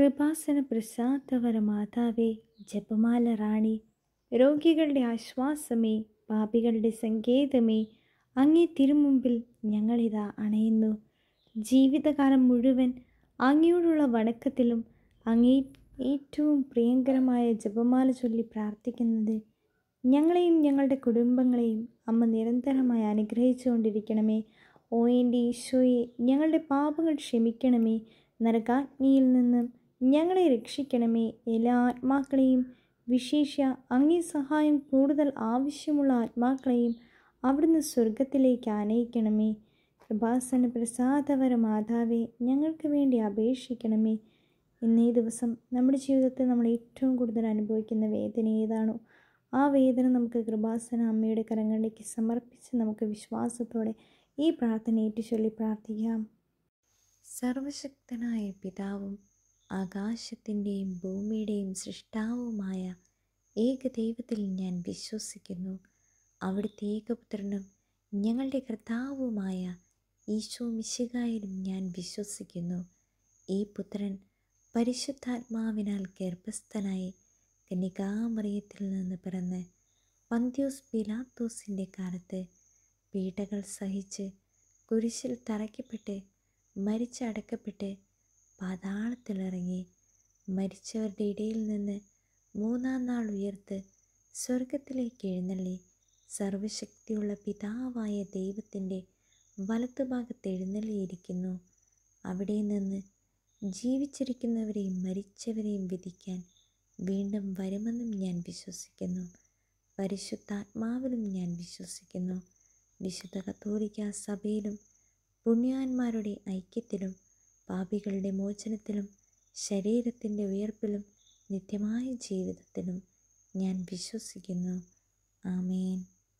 കൃപാസന പ്രസാദവര മാതാവേ ജപമാല റാണി രോഗികളുടെ ആശ്വാസമേ പാപികളുടെ സങ്കേതമേ അങ്ങേ തിരുമുമ്പിൽ ഞങ്ങളിതാ അണയുന്നു ജീവിതകാലം മുഴുവൻ അങ്ങയോടുള്ള വണക്കത്തിലും അങ്ങേ ഏറ്റവും പ്രിയങ്കരമായ ജപമാല ചൊല്ലി പ്രാർത്ഥിക്കുന്നത് ഞങ്ങളെയും ഞങ്ങളുടെ കുടുംബങ്ങളെയും അമ്മ നിരന്തരമായി അനുഗ്രഹിച്ചുകൊണ്ടിരിക്കണമേ ഓ എൻ്റെ ഈശോയെ ഞങ്ങളുടെ പാപങ്ങൾ ക്ഷമിക്കണമേ നരകാഗ്നിയിൽ നിന്നും ഞങ്ങളെ രക്ഷിക്കണമേ എല്ലാ ആത്മാക്കളെയും വിശേഷ അങ്ങേ സഹായം കൂടുതൽ ആവശ്യമുള്ള ആത്മാക്കളെയും അവിടുന്ന് സ്വർഗത്തിലേക്ക് ആനയിക്കണമേ കൃപാസന പ്രസാദവര മാതാവേ ഞങ്ങൾക്ക് വേണ്ടി അപേക്ഷിക്കണമേ ഇന്നേ ദിവസം നമ്മുടെ ജീവിതത്തിൽ നമ്മൾ ഏറ്റവും കൂടുതൽ അനുഭവിക്കുന്ന വേദന ഏതാണോ ആ വേദന നമുക്ക് കൃപാസന അമ്മയുടെ കരങ്ങളിലേക്ക് സമർപ്പിച്ച് നമുക്ക് വിശ്വാസത്തോടെ ഈ പ്രാർത്ഥന ഏറ്റുചൊല്ലി പ്രാർത്ഥിക്കാം സർവശക്തനായ പിതാവും ആകാശത്തിൻ്റെയും ഭൂമിയുടെയും സൃഷ്ടാവുമായ ഏകദൈവത്തിൽ ഞാൻ വിശ്വസിക്കുന്നു അവിടുത്തെ ഏകപുത്രനും ഞങ്ങളുടെ കർത്താവുമായ ഈശോ മിശികായിലും ഞാൻ വിശ്വസിക്കുന്നു ഈ പുത്രൻ പരിശുദ്ധാത്മാവിനാൽ ഗർഭസ്ഥനായി കന്യകാമറിയത്തിൽ നിന്ന് പിറന്ന് പന്ത്യോസ് പിലാത്തോസിൻ്റെ കാലത്ത് പീഡകൾ സഹിച്ച് കുരിശിൽ തറയ്ക്കപ്പെട്ട് മരിച്ചടക്കപ്പെട്ട് പാതാളത്തിലിറങ്ങി മരിച്ചവരുടെ ഇടയിൽ നിന്ന് മൂന്നാം നാൾ ഉയർത്ത് സ്വർഗത്തിലേക്ക് എഴുന്നള്ളി സർവശക്തിയുള്ള പിതാവായ ദൈവത്തിൻ്റെ വലത്തുഭാഗത്ത് എഴുന്നള്ളിയിരിക്കുന്നു അവിടെ നിന്ന് ജീവിച്ചിരിക്കുന്നവരെയും മരിച്ചവരെയും വിധിക്കാൻ വീണ്ടും വരുമെന്നും ഞാൻ വിശ്വസിക്കുന്നു പരിശുദ്ധാത്മാവിലും ഞാൻ വിശ്വസിക്കുന്നു വിശുദ്ധ കത്തോലിക്ക സഭയിലും പുണ്യാന്മാരുടെ ഐക്യത്തിലും പാപികളുടെ മോചനത്തിലും ശരീരത്തിൻ്റെ ഉയർപ്പിലും നിത്യമായ ജീവിതത്തിലും ഞാൻ വിശ്വസിക്കുന്നു ആമേൻ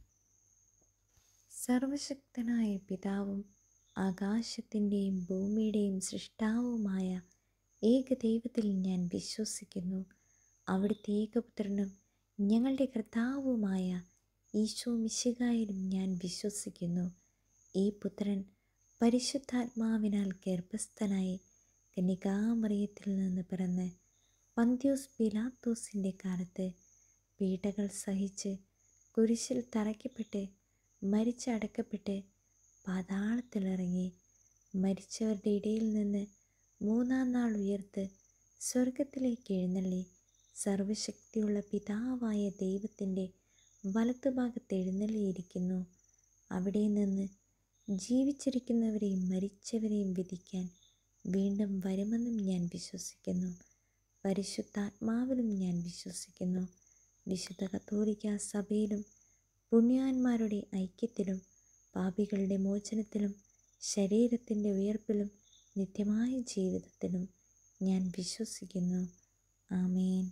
സർവശക്തനായ പിതാവും ആകാശത്തിൻ്റെയും ഭൂമിയുടെയും സൃഷ്ടാവുമായ ഏകദൈവത്തിൽ ഞാൻ വിശ്വസിക്കുന്നു അവിടുത്തെ ഏകപുത്രനും ഞങ്ങളുടെ കർത്താവുമായ ഈശോ മിശികായിലും ഞാൻ വിശ്വസിക്കുന്നു ഈ പുത്രൻ പരിശുദ്ധാത്മാവിനാൽ ഗർഭസ്ഥനായി കന്യകാമറിയത്തിൽ നിന്ന് പിറന്ന് പന്ത്യോസ് പിലാത്തോസിൻ്റെ കാലത്ത് പീഡകൾ സഹിച്ച് കുരിശിൽ തറയ്ക്കപ്പെട്ട് മരിച്ചടക്കപ്പെട്ട് പാതാളത്തിലിറങ്ങി മരിച്ചവരുടെ ഇടയിൽ നിന്ന് മൂന്നാം നാൾ ഉയർത്ത് സ്വർഗത്തിലേക്ക് എഴുന്നള്ളി സർവശക്തിയുള്ള പിതാവായ ദൈവത്തിൻ്റെ വലത്തുഭാഗത്ത് എഴുന്നള്ളിയിരിക്കുന്നു അവിടെ നിന്ന് ജീവിച്ചിരിക്കുന്നവരെയും മരിച്ചവരെയും വിധിക്കാൻ വീണ്ടും വരുമെന്നും ഞാൻ വിശ്വസിക്കുന്നു പരിശുദ്ധാത്മാവിലും ഞാൻ വിശ്വസിക്കുന്നു വിശുദ്ധ കത്തോലിക്ക സഭയിലും പുണ്യാന്മാരുടെ ഐക്യത്തിലും പാപികളുടെ മോചനത്തിലും ശരീരത്തിൻ്റെ ഉയർപ്പിലും നിത്യമായ ജീവിതത്തിലും ഞാൻ വിശ്വസിക്കുന്നു ആമേൻ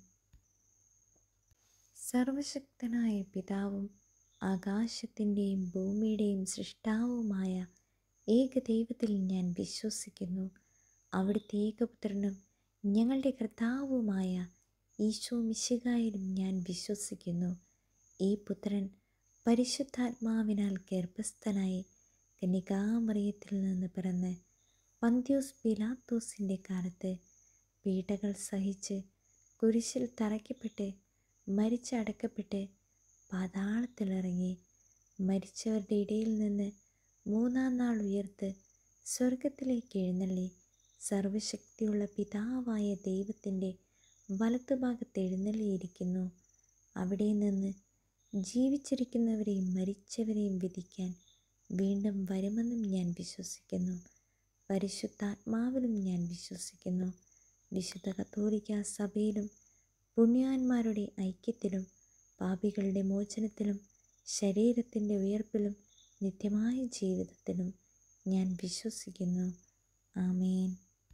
സർവശക്തനായ പിതാവും ആകാശത്തിൻ്റെയും ഭൂമിയുടെയും സൃഷ്ടാവുമായ ഏകദൈവത്തിൽ ഞാൻ വിശ്വസിക്കുന്നു അവിടുത്തെ ഏകപുത്രനും ഞങ്ങളുടെ കർത്താവുമായ ഈശോ മിശികായിലും ഞാൻ വിശ്വസിക്കുന്നു ഈ പുത്രൻ പരിശുദ്ധാത്മാവിനാൽ ഗർഭസ്ഥനായി കന്യകാമറിയത്തിൽ നിന്ന് പിറന്ന് പന്ത്യോസ് പിലാത്തോസിൻ്റെ കാലത്ത് പീഡകൾ സഹിച്ച് കുരിശിൽ തറയ്ക്കപ്പെട്ട് മരിച്ചടക്കപ്പെട്ട് പാതാളത്തിലിറങ്ങി മരിച്ചവരുടെ ഇടയിൽ നിന്ന് മൂന്നാം നാൾ ഉയർത്ത് സ്വർഗത്തിലേക്ക് എഴുന്നള്ളി സർവശക്തിയുള്ള പിതാവായ ദൈവത്തിൻ്റെ വലത്തുഭാഗത്ത് എഴുന്നള്ളിയിരിക്കുന്നു അവിടെ നിന്ന് ജീവിച്ചിരിക്കുന്നവരെയും മരിച്ചവരെയും വിധിക്കാൻ വീണ്ടും വരുമെന്നും ഞാൻ വിശ്വസിക്കുന്നു പരിശുദ്ധാത്മാവിലും ഞാൻ വിശ്വസിക്കുന്നു വിശുദ്ധ കത്തോലിക്ക സഭയിലും പുണ്യാന്മാരുടെ ഐക്യത്തിലും പാപികളുടെ മോചനത്തിലും ശരീരത്തിൻ്റെ ഉയർപ്പിലും നിത്യമായ ജീവിതത്തിലും ഞാൻ വിശ്വസിക്കുന്നു ആമേൻ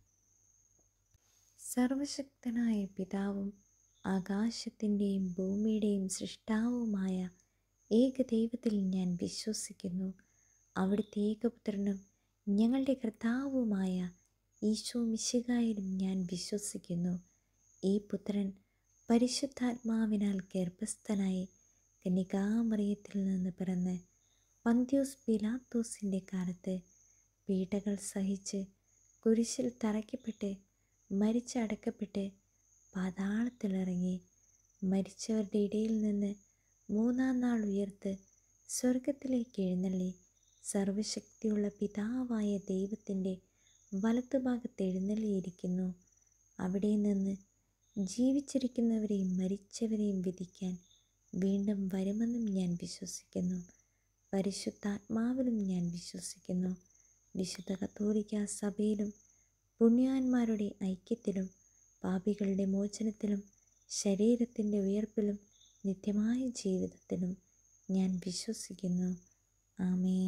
സർവശക്തനായ പിതാവും ആകാശത്തിൻ്റെയും ഭൂമിയുടെയും സൃഷ്ടാവുമായ ഏകദൈവത്തിൽ ഞാൻ വിശ്വസിക്കുന്നു അവിടുത്തെ ഏകപുത്രനും ഞങ്ങളുടെ കർത്താവുമായ ഈശോ മിശികായിലും ഞാൻ വിശ്വസിക്കുന്നു ഈ പുത്രൻ പരിശുദ്ധാത്മാവിനാൽ ഗർഭസ്ഥനായി കന്യകാമറിയത്തിൽ നിന്ന് പിറന്ന് പന്ത്യോസ് പിലാത്തോസിൻ്റെ കാലത്ത് പീഡകൾ സഹിച്ച് കുരിശിൽ തറയ്ക്കപ്പെട്ട് മരിച്ചടക്കപ്പെട്ട് പാതാളത്തിലിറങ്ങി മരിച്ചവരുടെ ഇടയിൽ നിന്ന് മൂന്നാം നാൾ ഉയർത്ത് സ്വർഗത്തിലേക്ക് എഴുന്നള്ളി സർവശക്തിയുള്ള പിതാവായ ദൈവത്തിൻ്റെ വലത്തുഭാഗത്ത് എഴുന്നള്ളിയിരിക്കുന്നു അവിടെ നിന്ന് ജീവിച്ചിരിക്കുന്നവരെയും മരിച്ചവരെയും വിധിക്കാൻ വീണ്ടും വരുമെന്നും ഞാൻ വിശ്വസിക്കുന്നു പരിശുദ്ധാത്മാവിലും ഞാൻ വിശ്വസിക്കുന്നു വിശുദ്ധ കത്തോലിക്ക സഭയിലും പുണ്യാന്മാരുടെ ഐക്യത്തിലും പാപികളുടെ മോചനത്തിലും ശരീരത്തിൻ്റെ ഉയർപ്പിലും നിത്യമായ ജീവിതത്തിലും ഞാൻ വിശ്വസിക്കുന്നു ആമേൻ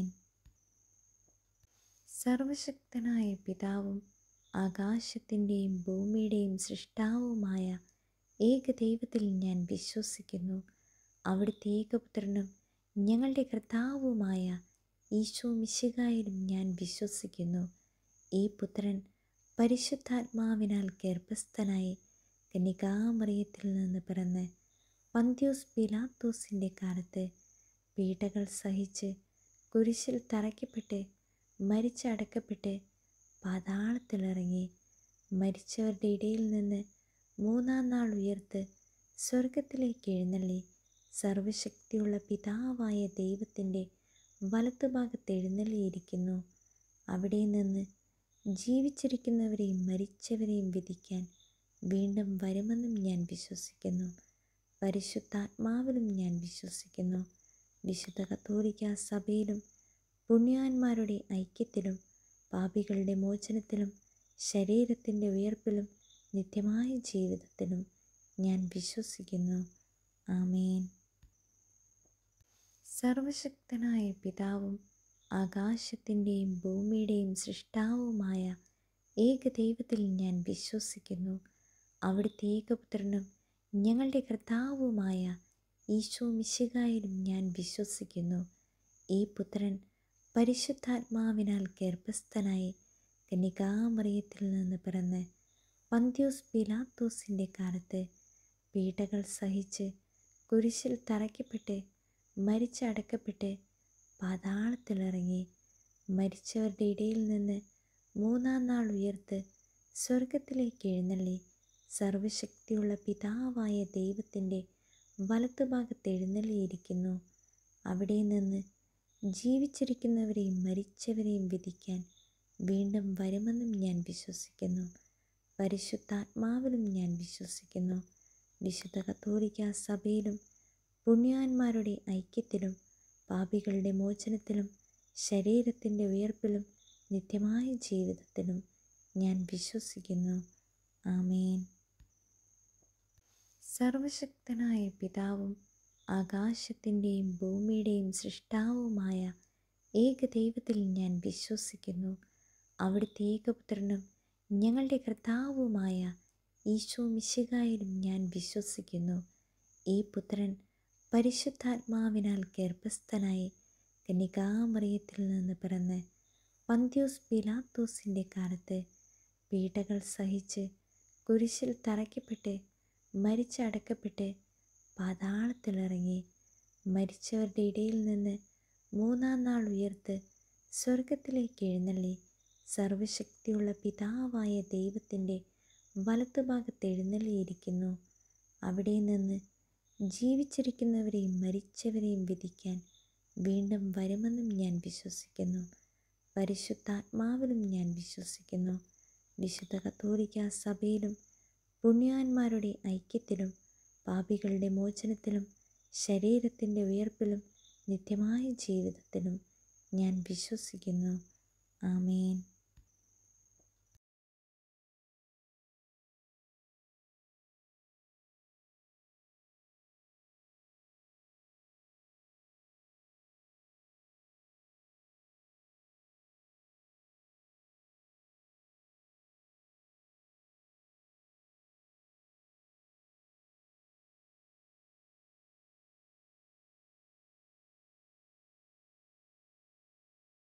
സർവശക്തനായ പിതാവും ആകാശത്തിൻ്റെയും ഭൂമിയുടെയും സൃഷ്ടാവുമായ ഏകദൈവത്തിൽ ഞാൻ വിശ്വസിക്കുന്നു അവിടുത്തെ ഏകപുത്രനും ഞങ്ങളുടെ കർത്താവുമായ ഈശോ മിശികായിലും ഞാൻ വിശ്വസിക്കുന്നു ഈ പുത്രൻ പരിശുദ്ധാത്മാവിനാൽ ഗർഭസ്ഥനായി കന്യകാമറിയത്തിൽ നിന്ന് പിറന്ന് പന്ത്യോസ് പിലാത്തോസിൻ്റെ കാലത്ത് പീഡകൾ സഹിച്ച് കുരിശിൽ തറയ്ക്കപ്പെട്ട് മരിച്ചടക്കപ്പെട്ട് പാതാളത്തിലിറങ്ങി മരിച്ചവരുടെ ഇടയിൽ നിന്ന് മൂന്നാം നാൾ ഉയർത്ത് സ്വർഗത്തിലേക്ക് എഴുന്നള്ളി സർവശക്തിയുള്ള പിതാവായ ദൈവത്തിൻ്റെ വലത്തുഭാഗത്ത് എഴുന്നള്ളിയിരിക്കുന്നു അവിടെ നിന്ന് ജീവിച്ചിരിക്കുന്നവരെയും മരിച്ചവരെയും വിധിക്കാൻ വീണ്ടും വരുമെന്നും ഞാൻ വിശ്വസിക്കുന്നു പരിശുദ്ധാത്മാവിലും ഞാൻ വിശ്വസിക്കുന്നു വിശുദ്ധ കത്തോലിക്ക സഭയിലും പുണ്യാന്മാരുടെ ഐക്യത്തിലും പാപികളുടെ മോചനത്തിലും ശരീരത്തിൻ്റെ ഉയർപ്പിലും നിത്യമായ ജീവിതത്തിലും ഞാൻ വിശ്വസിക്കുന്നു ആമേൻ സർവശക്തനായ പിതാവും ആകാശത്തിൻ്റെയും ഭൂമിയുടെയും സൃഷ്ടാവുമായ ഏകദൈവത്തിൽ ഞാൻ വിശ്വസിക്കുന്നു അവിടുത്തെ ഏകപുത്രനും ഞങ്ങളുടെ കർത്താവുമായ ഈശോ മിശികായിലും ഞാൻ വിശ്വസിക്കുന്നു ഈ പുത്രൻ പരിശുദ്ധാത്മാവിനാൽ ഗർഭസ്ഥനായി കന്യകാമറിയത്തിൽ നിന്ന് പിറന്ന് പന്ത്യോസ് പിലാത്തോസിൻ്റെ കാലത്ത് പീഡകൾ സഹിച്ച് കുരിശിൽ തറയ്ക്കപ്പെട്ട് മരിച്ചടക്കപ്പെട്ട് പാതാളത്തിലിറങ്ങി മരിച്ചവരുടെ ഇടയിൽ നിന്ന് മൂന്നാം നാൾ ഉയർത്ത് സ്വർഗത്തിലേക്ക് എഴുന്നള്ളി സർവശക്തിയുള്ള പിതാവായ ദൈവത്തിൻ്റെ വലത്തുഭാഗത്ത് എഴുന്നള്ളിയിരിക്കുന്നു അവിടെ നിന്ന് ജീവിച്ചിരിക്കുന്നവരെയും മരിച്ചവരെയും വിധിക്കാൻ വീണ്ടും വരുമെന്നും ഞാൻ വിശ്വസിക്കുന്നു പരിശുദ്ധാത്മാവിലും ഞാൻ വിശ്വസിക്കുന്നു വിശുദ്ധ കത്തോലിക്ക സഭയിലും പുണ്യാന്മാരുടെ ഐക്യത്തിലും പാപികളുടെ മോചനത്തിലും ശരീരത്തിൻ്റെ ഉയർപ്പിലും നിത്യമായ ജീവിതത്തിലും ഞാൻ വിശ്വസിക്കുന്നു ആമേൻ സർവശക്തനായ പിതാവും ആകാശത്തിൻ്റെയും ഭൂമിയുടെയും സൃഷ്ടാവുമായ ഏകദൈവത്തിൽ ഞാൻ വിശ്വസിക്കുന്നു അവിടുത്തെ ഏകപുത്രനും ഞങ്ങളുടെ കർത്താവുമായ ഈശോ മിശികായിലും ഞാൻ വിശ്വസിക്കുന്നു ഈ പുത്രൻ പരിശുദ്ധാത്മാവിനാൽ ഗർഭസ്ഥനായി കന്യകാമറിയത്തിൽ നിന്ന് പിറന്ന് പന്ത്യോസ് പിലാത്തോസിൻ്റെ കാലത്ത് പീഡകൾ സഹിച്ച് കുരിശിൽ തറയ്ക്കപ്പെട്ട് മരിച്ചടക്കപ്പെട്ട് പാതാളത്തിലിറങ്ങി മരിച്ചവരുടെ ഇടയിൽ നിന്ന് മൂന്നാം നാൾ ഉയർത്ത് സ്വർഗത്തിലേക്ക് എഴുന്നള്ളി സർവശക്തിയുള്ള പിതാവായ ദൈവത്തിൻ്റെ വലത്തുഭാഗത്ത് എഴുന്നള്ളിയിരിക്കുന്നു അവിടെ നിന്ന് ജീവിച്ചിരിക്കുന്നവരെയും മരിച്ചവരെയും വിധിക്കാൻ വീണ്ടും വരുമെന്നും ഞാൻ വിശ്വസിക്കുന്നു പരിശുദ്ധാത്മാവിലും ഞാൻ വിശ്വസിക്കുന്നു വിശുദ്ധ കത്തോലിക്ക സഭയിലും പുണ്യാന്മാരുടെ ഐക്യത്തിലും പാപികളുടെ മോചനത്തിലും ശരീരത്തിൻ്റെ ഉയർപ്പിലും നിത്യമായ ജീവിതത്തിലും ഞാൻ വിശ്വസിക്കുന്നു ആമേൻ